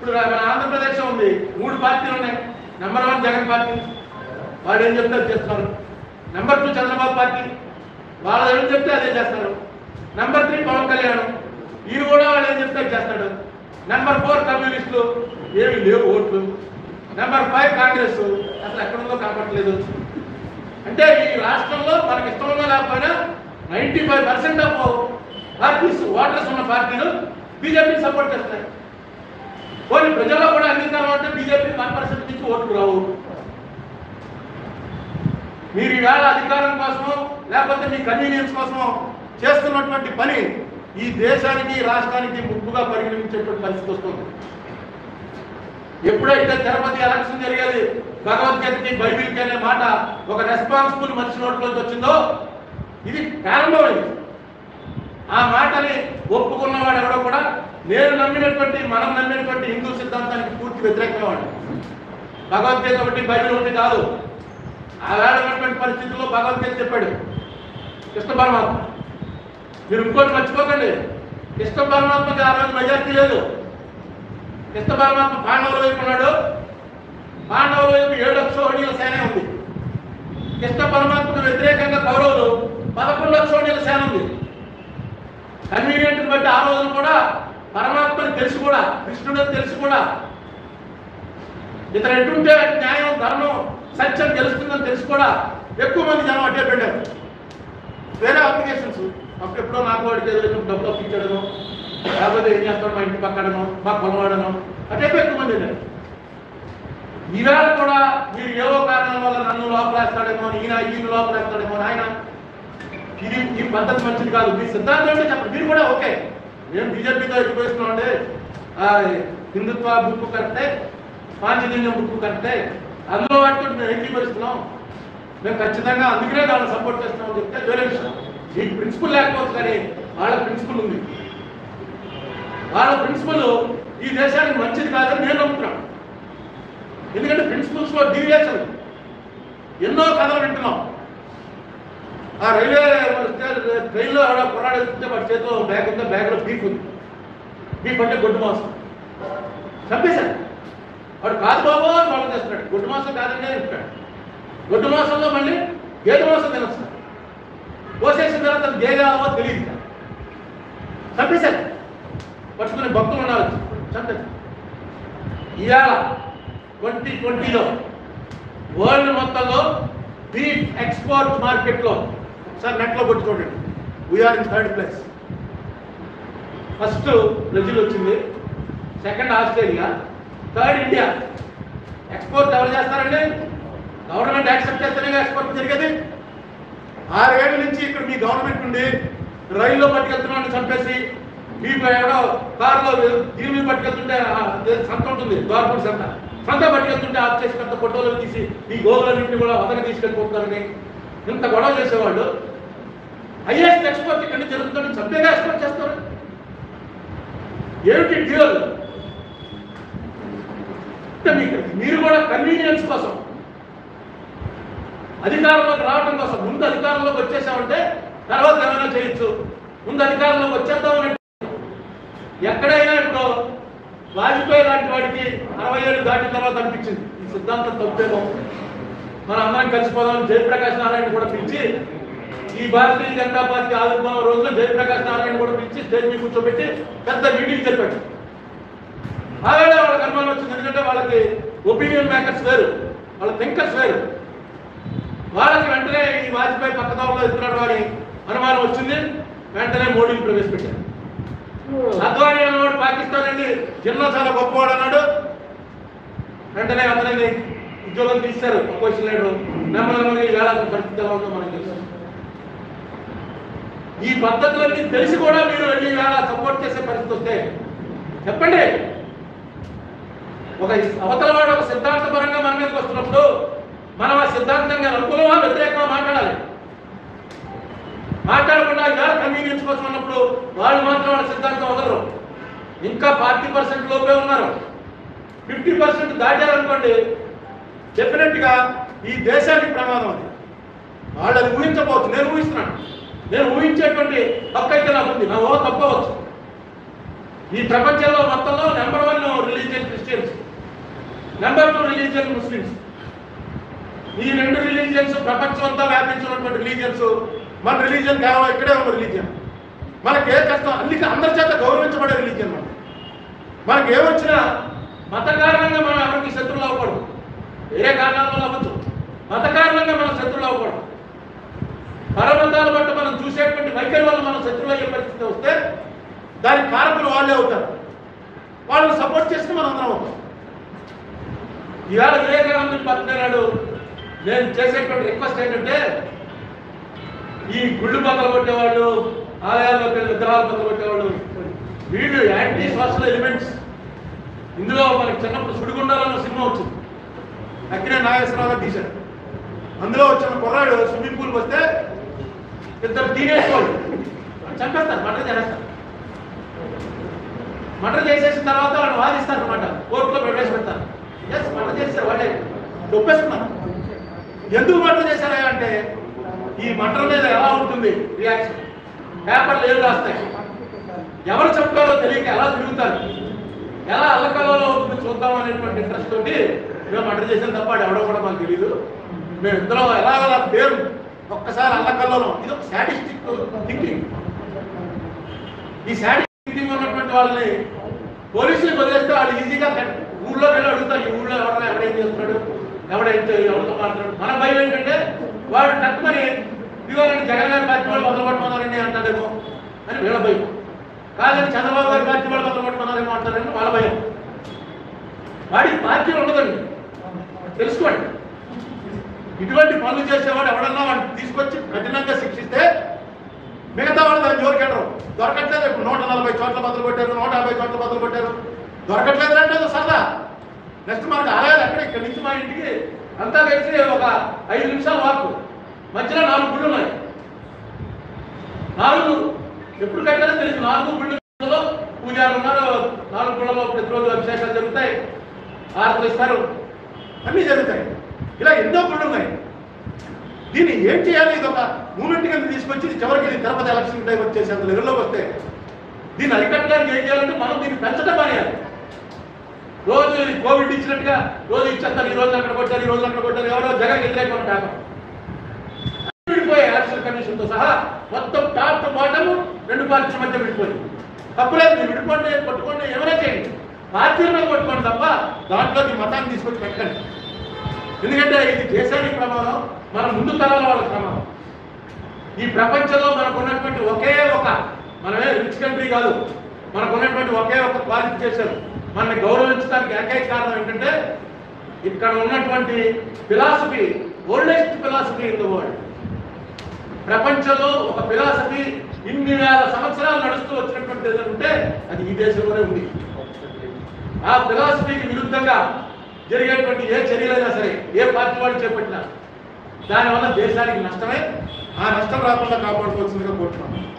ఇప్పుడు మన ఆంధ్రప్రదేశ్ ఉంది మూడు పార్టీలు ఉన్నాయి నెంబర్ వన్ జగన్ పార్టీ వాడు ఏం చెప్తే అది చేస్తున్నారు నెంబర్ టూ చంద్రబాబు పార్టీ వాళ్ళు ఏం చెప్తే అదే చేస్తారు నెంబర్ త్రీ పవన్ కళ్యాణ్ ఈయన కూడా వాళ్ళు ఏం చెప్తే అది చేస్తాడు నెంబర్ ఫోర్ కమ్యూనిస్టులు ఏమి లేవు ఓట్లు నెంబర్ ఫైవ్ కాంగ్రెస్ అసలు ఎక్కడుందో కనపట్లేదు అంటే ఈ రాష్ట్రంలో మనకి ఇష్టంగా లేకపోయినా ninety five percent of parties voters ఉన్న పార్టీలు బీజేపీని సపోర్ట్ చేస్తాయి పోనీ ప్రజల్లో కూడా అంగీకారం అంటే బీజేపీ వన్ పర్సెంట్ నుంచి ఓట్లు రావు మీరు ఈవేళ అధికారం కోసమో లేకపోతే మీ కన్వీనియన్స్ కోసమో చేస్తున్నటువంటి పని ఈ దేశానికి ఈ రాష్ట్రానికి ముప్పుగా పరిగణించేటువంటి పరిస్థితి వస్తుంది ఎప్పుడైతే తిరుపతి ఎలక్షన్ జరిగేది భగవద్గీతకి బైబిల్కి అనే మాట ఒక రెస్పాన్సిబుల్ మనిషి నోట్లోకి వచ్చిందో ఇది ప్రారంభమైంది ఆ మాటని ఒప్పుకున్నవాడు ఎవడో కూడా నేను నమ్మినటువంటి మనం నమ్మినటువంటి హిందూ సిద్ధాంతానికి పూర్తి వ్యతిరేకంగా వాడు భగవద్గీత ఒకటి బైబిల్ ఒకటి కాదు ఆ వేళ ఉన్నటువంటి పరిస్థితుల్లో భగవద్గీత చెప్పాడు కృష్ణ పరమాత్మ మీరు ఇంకోటి మర్చిపోకండి కృష్ణ పరమాత్మకి ఆ రోజు మెజార్టీ లేదు కృష్ణ పరమాత్మ పాండవుల వైపు ఉన్నాడు పాండవుల వైపు ఏడు అక్షోహిణీల సేన ఉంది కృష్ణ పరమాత్మకు వ్యతిరేకంగా కౌరవులు పదకొండు అక్షోహిణీల సేన ఉంది కన్వీనియంట్ బట్టి ఆ రోజున కూడా పరమాత్మని తెలిసి కూడా కృష్ణుడని తెలిసి కూడా ఇతను ఎటుంటే అటు న్యాయం ధర్మం సత్యం తెలుస్తుందని తెలిసి కూడా ఎక్కువ మంది జనం అడ్డే పెట్టారు వేరే అప్లికేషన్స్ అప్పుడెప్పుడో నాకు వాడికి ఏదో డబ్బులు అప్పించడము లేకపోతే ఏం చేస్తాడు మా ఇంటి పక్కడను మా పొలవాడను అటే ఎక్కువ మంది వెళ్ళారు ఈవేళ కూడా మీరు ఏవో కారణాల వల్ల నన్ను లోపలేస్తాడేమో ఈయన ఈయన లోపలేస్తాడేమో ఆయన ఇది ఈ పద్ధతి మంచిది కాదు మీ సిద్ధాంతం ఏంటో చెప్పండి మీరు కూడా ఓకే మేము బీజేపీతో ఎక్కువేస్తున్నాం అండి ఆ, హిందుత్వ బుక్ కరెక్టే పాంచజన్యం బుక్ కరెక్టే అందులో వాటితో మేము ఏకీభవిస్తున్నాం మేము ఖచ్చితంగా అందుకనే దాన్ని సపోర్ట్ చేస్తున్నామని చెప్తే వేరే విషయం మీకు ప్రిన్సిపల్ లేకపోవచ్చు కానీ వాళ్ళ ప్రిన్సిపల్ ఉంది వాళ్ళ ప్రిన్సిపల్ ఈ దేశానికి మంచిది కాదని నేను నమ్ముతున్నాను ఎందుకంటే ప్రిన్సిపల్స్ లో డీవియేషన్ ఎన్నో కథలు వింటున్నాం ఆ రైల్వే ట్రైన్లో ఆడ కుర్రాడు వెళ్తుంటే వాడి చేతిలో బ్యాగ్ ఉంటే బ్యాగ్లో బీఫ్ ఉంది బీఫ్ అంటే గొడ్డు మాంసం చంపేశాడు వాడు కాదు బాబు అని ఫాలో చేస్తున్నాడు గొడ్డు మాంసం కాదని చెప్తాడు గొడ్డు మాంసంలో మళ్ళీ గేదె మాంసం తినొస్తాడు పోసేసిన తర్వాత అది గేదె ఆవో తెలియదు చంపేశాడు పట్టుకునే భక్తులు ఉండాలి చంపేశాడు ఇవాళ ట్వంటీ ట్వంటీలో వరల్డ్ మొత్తంలో బీఫ్ ఎక్స్పోర్ట్ మార్కెట్లో ఒకసారి నెట్లో కొట్టి చూడండి we're in third place first Brazil వచ్చింది second Australia third India export ఎవరు చేస్తారండి గవర్నమెంట్ యాక్సెప్ట్ చేస్తేనే ఎక్స్పోర్ట్ జరిగేది ఆరేళ్ళ నుంచి ఇక్కడ మీ గవర్నమెంట్ నుండి రైల్లో పట్టుకెళ్తున్నాను చంపేసి మీకు ఎవడో కారులో దీని మీద పట్టుకెళ్తుంటే ఆ, అదే సంత ఉంటుంది ద్వారపూడి సంత సంత పట్టుకెళ్తుంటే ఆఫ్ చేసి పెద్ద ఫోటోలు తీసి ఈ గోగులన్నింటినీ కూడా వదక తీసుకెళ్ళిపోతారని ఇంత గొడవ చేసేవాళ్ళు హైయెస్ట్ ఎక్స్పోర్ట్ ఇక్కడ నుంచి జరుగుతుందని చంపేగా ఎక్స్పోర్ట్ చేస్తారు ఏమిటి డ్యూయల్ అంటే మీకు మీరు కూడా కన్వీనియన్స్ కోసం అధికారంలోకి రావడం కోసం ముందు అధికారంలోకి వచ్చేసామంటే తర్వాత ఏమైనా చేయొచ్చు ముందు అధికారంలోకి వచ్చేద్దామని ఎక్కడైనా ఇప్పుడు వాజ్పేయి లాంటి వాడికి అరవై ఏళ్ళు దాటిన తర్వాత అనిపించింది ఈ సిద్ధాంతం తప్పేమో మన అందరం కలిసిపోదాం జయప్రకాష్ నారాయణ కూడా పిలిచి ఈ భారతీయ జనతా పార్టీ ఆవిర్భావం రోజున జయప్రకాష్ నారాయణ కూడా పిలిచి స్టేజ్ మీద కూర్చోబెట్టి పెద్ద మీటింగ్ చెప్పాడు ఆవేళ వాళ్ళకి అనుమానం వచ్చింది ఎందుకంటే వాళ్ళకి ఒపీనియన్ మేకర్స్ వేరు వాళ్ళ థింకర్స్ వేరు వాళ్ళకి వెంటనే ఈ వాజ్పేయి పక్కదారులో ఎత్తున్నాడు అని అనుమానం వచ్చింది వెంటనే మోడీని ప్రవేశపెట్టారు అద్వానీ అన్నవాడు పాకిస్తాన్ అండి చిన్న చాలా గొప్పవాడు అన్నాడు వెంటనే అందరినీ ఉద్యోగం తీశారు అపోజిషన్ లీడర్ నెమ్మది ఈ వేళ పరిస్థితి ఎలా ఉందో మనకు తెలుసు ఈ పద్ధతులన్నీ తెలిసి కూడా మీరు వెళ్ళి వేళ సపోర్ట్ చేసే పరిస్థితి వస్తే చెప్పండి ఒక అవతలవాడు ఒక సిద్ధాంతపరంగా మన మీదకి వస్తున్నప్పుడు మనం ఆ సిద్ధాంతంగా అనుకూలమా వ్యతిరేకమా మాట్లాడాలి మాట్లాడకుండా ఇలా కన్వీనియన్స్ కోసం ఉన్నప్పుడు వాళ్ళు మాత్రం వాళ్ళ సిద్ధాంతం వదలరు ఇంకా ఫార్టీ పర్సెంట్ లోపే ఉన్నారు ఫిఫ్టీ పర్సెంట్ దాటారనుకోండి డెఫినెట్ గా ఈ దేశానికి ప్రమాదం అది వాళ్ళు అది ఊహించకపోవచ్చు నేను ఊహిస్తున్నాను నేను ఊహించేటువంటి హక్కు అయితే నాకు ఉంది నా ఓ తప్పవచ్చు ఈ ప్రపంచంలో మొత్తంలో number one religion Christians number two religion Muslims ఈ రెండు రిలీజియన్స్ ప్రపంచం అంతా వ్యాపించినటువంటి రిలీజియన్స్ మన రిలీజియన్ కేవలం ఇక్కడే ఉన్న రిలీజియన్ మనకి ఏ కష్టం అన్ని అందరి చేత గౌరవించబడే రిలీజియన్ మనం మనకి ఏమొచ్చినా మత కారణంగా మనం ఎవరికి శత్రువులు అవ్వకూడదు వేరే కారణాల వల్ల అవ్వచ్చు మత కారణంగా మనం శత్రువులు అవ్వకూడదు పరమతాల బట్టి మనం చూసేటువంటి వైఖరి వల్ల మనం శత్రువు అయ్యే పరిస్థితి వస్తే దానికి కారకులు వాళ్ళే అవుతారు వాళ్ళని సపోర్ట్ చేస్తే మనం అందరం అవుతాం ఇవాళ వివేకానందుని బర్త్డే నాడు నేను చేసేటువంటి రిక్వెస్ట్ ఏంటంటే ఈ గుళ్ళు బద్దలు కొట్టేవాళ్ళు ఆలయాల్లోకి వెళ్ళి విగ్రహాలు బద్దలు కొట్టేవాళ్ళు వీళ్ళు యాంటీ సోషల్ ఎలిమెంట్స్ ఇందులో మనకి చిన్నప్పుడు సుడిగుండాలన్న సినిమా వచ్చింది అక్కినే నాగేశ్వరరావు గారు తీశారు అందులో వచ్చిన కుర్రాడు స్విమ్మింగ్ పూల్కి వస్తే ఇద్దరు టీనేజ్ వాళ్ళు చంపేస్తారు మర్డర్ చేస్తారు మర్డర్ చేసేసిన తర్వాత వాళ్ళు వాదిస్తారు అనమాట కోర్టులో ప్రవేశపెడతారు ఎస్ మర్డర్ చేస్తారు వాళ్ళే ఒప్పేస్తున్నారు ఎందుకు మర్డర్ చేశారా అంటే ఈ మర్డర్ మీద ఎలా ఉంటుంది రియాక్షన్ పేపర్లు ఏం రాస్తాయి ఎవరు చెప్తారో తెలియక ఎలా తిరుగుతారు ఎలా అల్లకల్లో అవుతుంది చూద్దాం అనేటువంటి ఇంట్రెస్ట్ తోటి మేము మర్డర్ చేసిన తప్ప వాడు ఎవడో కూడా మాకు తెలియదు మేము ఇద్దరం ఎలా ఎలా పేరు ఒక్కసారి అల్లకల్లో ఇది ఒక సాటిస్టిక్ థింకింగ్ ఈ సాటిస్టిక్ థింకింగ్ ఉన్నటువంటి వాళ్ళని పోలీసులకు వదిలేస్తే వాళ్ళు ఈజీగా ఊళ్ళో వెళ్ళి అడుగుతారు ఈ ఊళ్ళో ఎవరైనా ఎవడేం చేస్తున్నాడు ఎవడైతే ఎవరితో మాట్లాడు మన భయం ఏంటంటే వాడు తక్కువని ఇదిగోనండి జగన్ గారి పార్టీ వాళ్ళు మొదలు పట్టుకున్నారండి అంటారేమో అని వీళ్ళ భయం కాదని చంద్రబాబు గారి పార్టీ వాళ్ళు మొదలు పట్టుకున్నారేమో అంటారని వాళ్ళ భయం వాడికి పార్టీ ఉండదండి తెలుసుకోండి ఇటువంటి పనులు చేసేవాడు ఎవడన్నా వాడిని తీసుకొచ్చి కఠినంగా శిక్షిస్తే మిగతా వాళ్ళు దాని జోలికి వెళ్ళరు దొరకట్లేదు ఇప్పుడు నూట నలభై చోట్ల బదులు కొట్టారు నూట యాభై చోట్ల బదులు కొట్టారు దొరకట్లేదు అంటే అది సరదా నెక్స్ట్ మనకి ఆలయాలు ఎక్కడ ఇక్కడ నుంచి మా ఇంటికి అంతా కలిసి ఒక ఐదు నిమిషాలు వాకు మధ్యలో నాలుగు గుళ్ళు ఉన్నాయి నాలుగు ఎప్పుడు కట్టారో తెలియదు నాలుగు గుళ్ళు పూజారులు ఉన్నారు నాలుగు గుళ్ళలో ప్రతిరోజు అభిషేకాలు జరుగుతాయి ఆరతులు ఇస్తారు అన్నీ జరుగుతాయి ఇలా ఎన్నో గుళ్ళు ఉన్నాయి దీన్ని ఏం చేయాలి ఇది ఒక మూమెంట్ కింద తీసుకొచ్చి ఇది చివరికి ఇది తిరుపతి ఎలక్షన్ టైం వచ్చేసి అంత లెవెల్లోకి వస్తే దీన్ని అరికట్టడానికి ఏం చేయాలంటే మనం దీన్ని పెంచడం మానేయాలి రోజు ఇది కోవిడ్ ఇచ్చినట్టుగా రోజు ఇచ్చేస్తారు ఈ రోజు అక్కడ కొట్టారు ఈ రోజు అక్కడ కొట్టారు ఎవరో జగన్ వ్యతిరేకమైన పేపర్ విడిపోయే ఎలక్షన్ కమిషన్ తో సహా మొత్తం టాప్ టు బాటమ్ రెండు పార్టీల మధ్య విడిపోయింది తప్పులేదు మీరు విడిపోండి కొట్టుకోండి ఎవరైనా చేయండి పార్టీల మీద కొట్టుకోండి తప్ప దాంట్లో ఈ మతాన్ని తీసుకొచ్చి పెట్టండి ఎందుకంటే ఇది దేశానికి ప్రమాదం మన ముందు తరాల వాళ్ళకి ప్రమాదం ఈ ప్రపంచంలో మనకు ఉన్నటువంటి ఒకే ఒక మనమే రిచ్ కంట్రీ కాదు మనకు ఉన్నటువంటి ఒకే ఒక క్వాలిఫికేషన్ మనల్ని గౌరవించడానికి ఏకైక కారణం ఏంటంటే ఇక్కడ ఉన్నటువంటి philosophy oldest philosophy in the world ప్రపంచంలో ఒక ఫిలాసఫీ ఇన్ని వేల సంవత్సరాలు నడుస్తూ వచ్చినటువంటి ఏదైనా ఉంటే అది ఈ దేశంలోనే ఉంది ఆ ఫిలాసఫీకి విరుద్ధంగా జరిగేటువంటి ఏ చర్యలైనా సరే ఏ పార్టీ వాళ్ళు చేపట్టినా దానివల్ల దేశానికి నష్టమే ఆ నష్టం రాకుండా కాపాడుకోవాల్సిందిగా కోరుతున్నాం